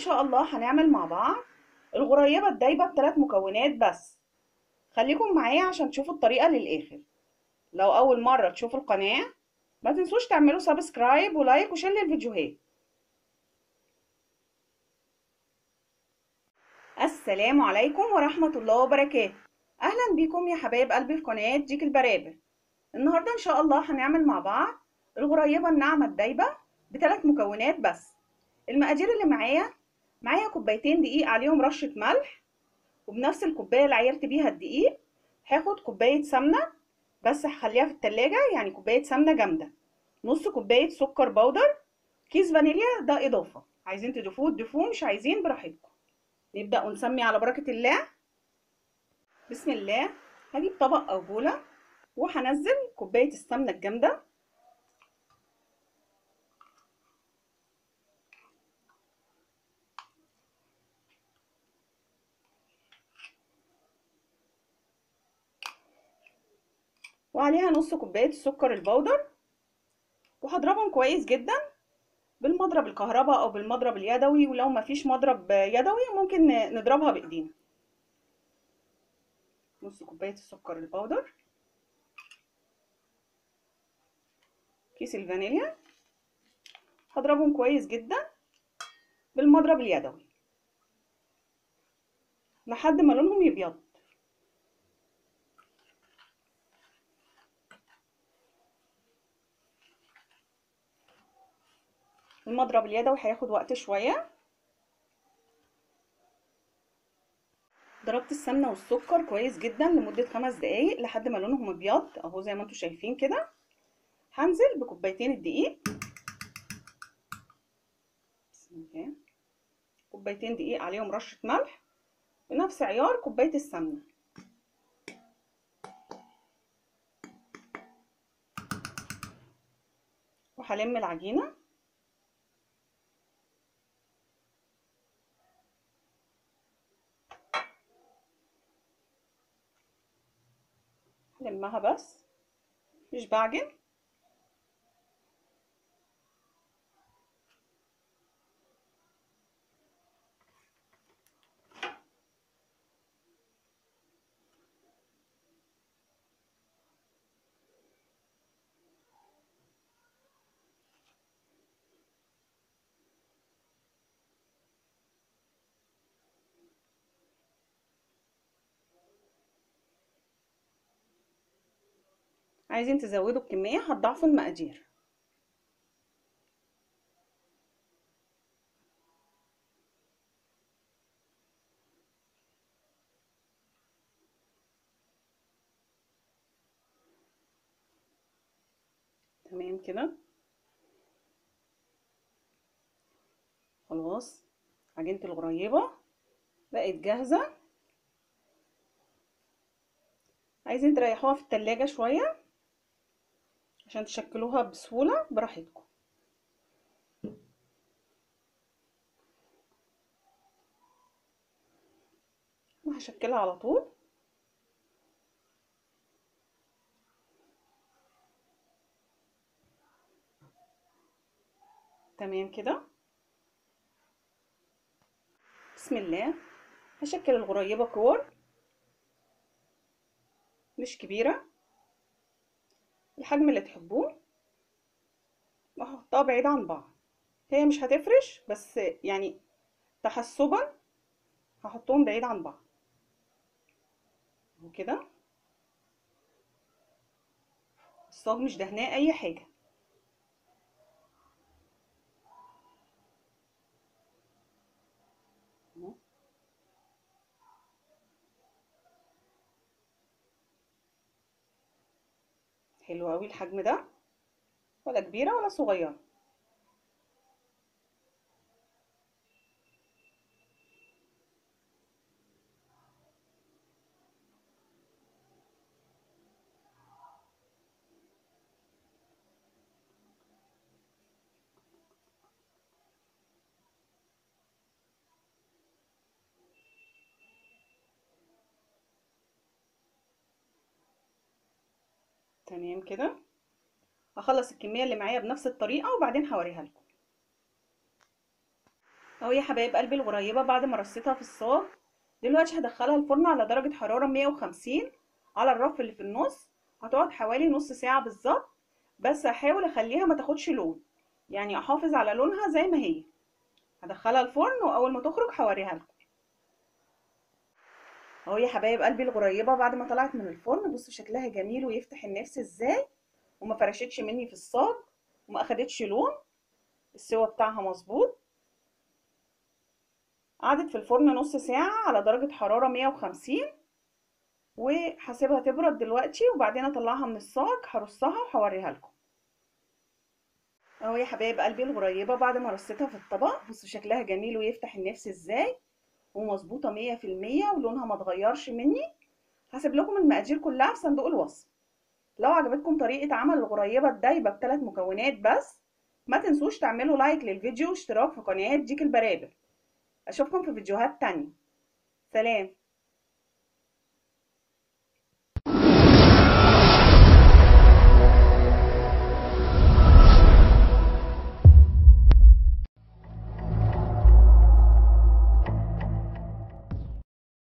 شاء الله هنعمل مع بعض الغريبة الدايبة بثلاث مكونات بس خليكم معايا عشان تشوفوا الطريقة للآخر لو أول مرة تشوفوا القناة ما تنسوش تعملوا سبسكرايب ولايك وشير للفيديوهات السلام عليكم ورحمة الله وبركاته أهلا بيكم يا حبايب قلبي في قناة ديك البرابر النهاردة إن شاء الله هنعمل مع بعض الغريبة الناعمة الدايبة بثلاث مكونات بس المقادير اللي معايا معايا كوبايتين دقيق عليهم رشة ملح وبنفس الكوباية اللي عيرت بيها الدقيق هاخد كوباية سمنة بس هخليها في التلاجة يعني كوباية سمنة جامدة نص كوباية سكر بودر كيس فانيليا ده إضافة عايزين تضيفوه تضيفوه مش عايزين براحتكم نبدأ ونسمي على بركة الله بسم الله هجيب طبق أو بولة وهنزل كوباية السمنة الجامدة وعليها نص كوباية السكر البودر وهضربهم كويس جدا بالمضرب الكهرباء او بالمضرب اليدوي ولو مفيش مضرب يدوي ممكن نضربها بايدينا نص كوباية السكر البودر كيس الفانيليا هضربهم كويس جدا بالمضرب اليدوي لحد ما لونهم يبيض المضرب اليدوي هياخد وقت شويه ضربت السمنه والسكر كويس جدا لمده خمس دقايق لحد ما لونهم ابيض اهو زي ما انتم شايفين كده هنزل بكوبايتين الدقيق بسم الله كوبايتين دقيق عليهم رشه ملح بنفس عيار كوبايه السمنه وهلم العجينه لمها بس مش بعجن عايزين تزودوا الكمية هتضاعفوا المقادير تمام كده خلاص عجينة الغريبة بقت جاهزة عايزين تريحوها في التلاجة شوية عشان تشكلوها بسهولة براحتكم وهشكلها على طول تمام كده بسم الله هشكل الغريبة كور مش كبيرة الحجم اللي تحبوه وهحطها بعيد عن بعض هي مش هتفرش بس يعني تحسبا هحطهم بعيد عن بعض وكده الصاج مش دهناه اي حاجه حلو قوي الحجم ده ولا كبيره ولا صغيره تمام كده هخلص الكميه اللي معايا بنفس الطريقه وبعدين هوريها لكم اهو يا حبايب قلبي الغريبه بعد ما رصيتها في الصاج دلوقتي هدخلها الفرن على درجه حراره 150 على الرف اللي في النص هتقعد حوالي نص ساعه بالظبط بس هحاول اخليها ما تاخدش لون يعني احافظ على لونها زي ما هي هدخلها الفرن واول ما تخرج هوريها لكم اهو يا حبايب قلبي الغريبه بعد ما طلعت من الفرن بصوا شكلها جميل ويفتح النفس ازاي وما فرشتش مني في الصاج وما اخدتش لون السوا بتاعها مظبوط قعدت في الفرن نص ساعة على درجة حرارة 150 وهسيبها تبرد دلوقتي وبعدين اطلعها من الصاج هرصها وهوريها لكم اهو يا حبايب قلبي الغريبة بعد ما رصيتها في الطبق بصوا شكلها جميل ويفتح النفس ازاي ومظبوطة مية في المية ولونها ما اتغيرش مني هسيب لكم المقادير كلها في صندوق الوصف لو عجبتكم طريقة عمل الغريبة الدايبة بثلاث مكونات بس ما تنسوش تعملوا لايك للفيديو واشتراك في قناة ديك البرابر اشوفكم في فيديوهات تانية سلام